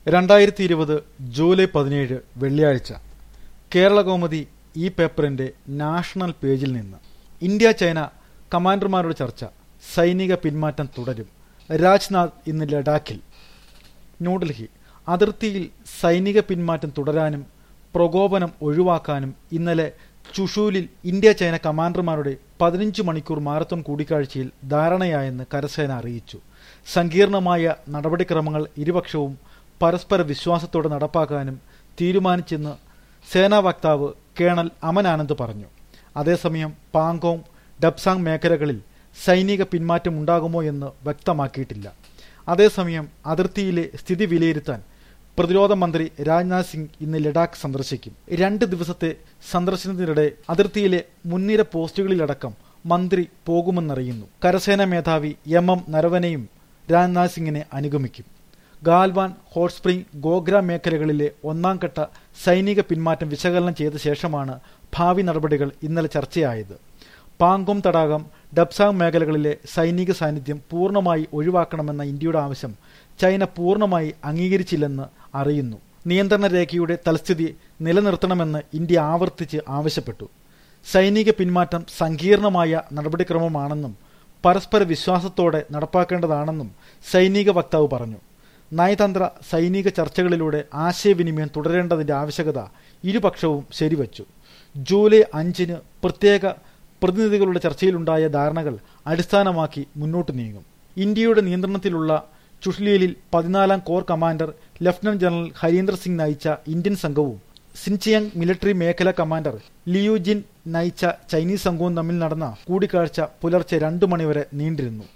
രണ്ടായിരത്തി ഇരുപത് ജൂലൈ പതിനേഴ് വെള്ളിയാഴ്ച കേരളകൗമുദി ഈ പേപ്പറിന്റെ നാഷണൽ പേജിൽ നിന്ന് ഇന്ത്യ ചൈന കമാൻഡർമാരുടെ ചർച്ച സൈനിക പിന്മാറ്റം തുടരും രാജ്നാഥ് ഇന്ന് ലഡാക്കിൽ ന്യൂഡൽഹി അതിർത്തിയിൽ സൈനിക പിന്മാറ്റം തുടരാനും പ്രകോപനം ഒഴിവാക്കാനും ഇന്നലെ ചുഷൂലിൽ ഇന്ത്യ ചൈന കമാൻഡർമാരുടെ പതിനഞ്ച് മണിക്കൂർ മാരത്തോൺ കൂടിക്കാഴ്ചയിൽ ധാരണയായെന്ന് കരസേന അറിയിച്ചു സങ്കീർണമായ നടപടിക്രമങ്ങൾ ഇരുപക്ഷവും പരസ്പര വിശ്വാസത്തോടെ നടപ്പാക്കാനും തീരുമാനിച്ചെന്ന് സേനാ വക്താവ് കേണൽ അമൻ ആനന്ദ് പറഞ്ഞു അതേസമയം പാങ്കോങ് ഡബ്സാങ് മേഖലകളിൽ സൈനിക പിന്മാറ്റം ഉണ്ടാകുമോ എന്ന് വ്യക്തമാക്കിയിട്ടില്ല അതേസമയം അതിർത്തിയിലെ സ്ഥിതി വിലയിരുത്താൻ പ്രതിരോധ മന്ത്രി രാജ്നാഥ് സിംഗ് ഇന്ന് ലഡാക്ക് സന്ദർശിക്കും രണ്ട് ദിവസത്തെ സന്ദർശനത്തിനിടെ അതിർത്തിയിലെ മുൻനിര പോസ്റ്റുകളിലടക്കം മന്ത്രി പോകുമെന്നറിയുന്നു കരസേനാ മേധാവി എം എം നരവനെയും രാജ്നാഥ് സിംഗിനെ അനുഗമിക്കും ഗാൽവാൻ ഹോട്ട് സ്പ്രിംഗ് ഗോഗ്ര മേഖലകളിലെ ഒന്നാം ഘട്ട സൈനിക പിന്മാറ്റം വിശകലനം ചെയ്ത ശേഷമാണ് ഭാവി നടപടികൾ ഇന്നലെ ചർച്ചയായത് പാങ്കോം തടാകം ഡബ്സാങ് മേഖലകളിലെ സൈനിക സാന്നിധ്യം പൂർണ്ണമായി ഒഴിവാക്കണമെന്ന ഇന്ത്യയുടെ ആവശ്യം ചൈന പൂർണ്ണമായി അംഗീകരിച്ചില്ലെന്ന് അറിയുന്നു നിയന്ത്രണ രേഖയുടെ തൽസ്ഥിതി നിലനിർത്തണമെന്ന് ഇന്ത്യ ആവർത്തിച്ച് ആവശ്യപ്പെട്ടു സൈനിക പിന്മാറ്റം സങ്കീർണമായ നടപടിക്രമമാണെന്നും പരസ്പര വിശ്വാസത്തോടെ നടപ്പാക്കേണ്ടതാണെന്നും സൈനിക വക്താവ് പറഞ്ഞു നയതന്ത്ര സൈനിക ചർച്ചകളിലൂടെ ആശയവിനിമയം തുടരേണ്ടതിന്റെ ആവശ്യകത ഇരുപക്ഷവും ശരിവച്ചു ജൂലൈ അഞ്ചിന് പ്രത്യേക പ്രതിനിധികളുടെ ചർച്ചയിലുണ്ടായ ധാരണകൾ അടിസ്ഥാനമാക്കി മുന്നോട്ട് നീങ്ങും ഇന്ത്യയുടെ നിയന്ത്രണത്തിലുള്ള ചുഷ്ലിയലിൽ പതിനാലാം corps commander lieutenant general Harinder Singh നയിച്ച ഇന്ത്യൻ സംഘവും സിൻചിയങ് മിലിറ്ററി മേഖല കമാൻഡർ ലിയുജിൻ നയിച്ച ചൈനീസ് സംഘവും തമ്മിൽ നടന്ന കൂടിക്കാഴ്ച പുലർച്ചെ രണ്ടു മണിവരെ നീണ്ടിരുന്നു